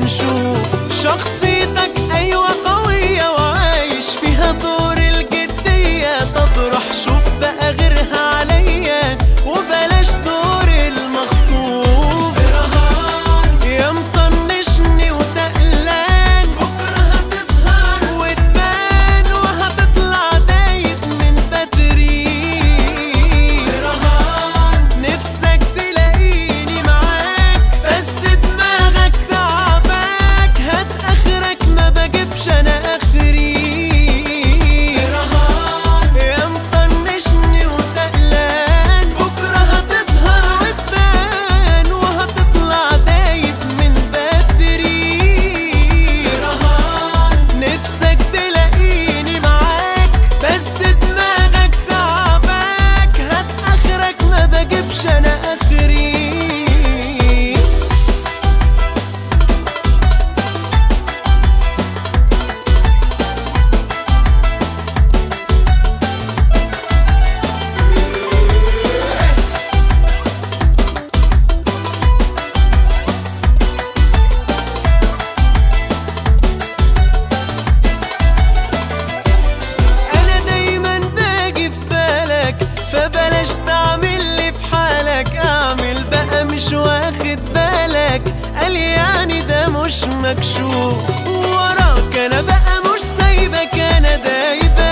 نشوف شخصيتك أيوة قوية وعايش فيها دور الجدية طب روح شوف بقى غيرها عليا وبلاش دور المخطوب رهان يا مطنشني وتقلان بكرة هتسهر وتبان وهتطلع دايب من بدري رهان نفسك تلاقيني معاك بس دماغك تعباك هات اخرك ما بجيبش انا اخري رهان يا مطنشني وتقلان بكره هتسهر وتبان وهتطلع دايب من بدري رهان نفسك تلاقيني معاك بس دماغك تعباك هات اخرك ما بجيبش انا اخري انا دايما باجي في بالك فبلاش تعمل لي في حالك اعمل بقى مش واخد بالك قال يعني ده مش مكشوف وراك انا بقى مش سايبك انا دايبة